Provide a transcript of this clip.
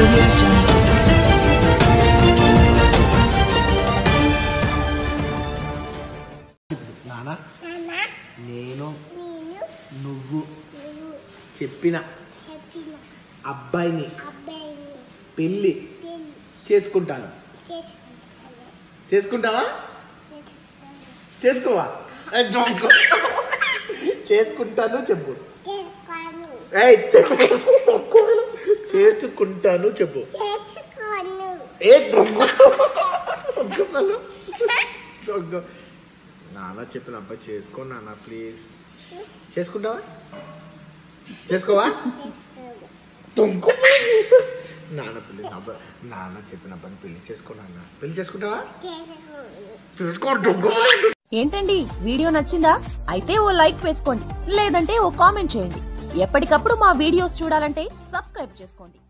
audio jungle. నానా నాన్న నేను నేను నువ్వు నువ్వు చెప్పిన చెప్పిన అబ్బాయిని అబ్బాయిని పెళ్ళి పెళ్లి చేసుకుంటాను చేసుకుంటాను చేసుకుంటావా చేసుకుంటాను చేసుకోవా ఏ, జోకు. చేసుకుంటాను చెప్పు చేసుకోను ఏయ్, చెప్పు చేసుకుంటాను చెప్పు చేసుకోను ఏ దొంగ దొంగలు. దొంగ నాన్న చెప్పిన అబ్బాయి చేసుకో నాన్న ప్లీజ్ చేసుకుంటావా చేసుకోవా చేసుకోను దొంగ నాన్న ప్లీజ్ అబ్బాయి నాన్న చెప్పిన అబ్బాయిని పెళ్లి చేసుకో నాన్న పెళ్లి చేసుకుంటావా చేసుకోను చేసుకో దొంగ ఏంటండి వీడియో నచ్చిందా అయితే ఓ లైక్ వేసుకోండి లేదంటే ఓ కామెంట్ చేయండి ఎప్పటికప్పుడు మా వీడియోస్ చూడాలంటే సబ్స్క్రైబ్ చేసుకోండి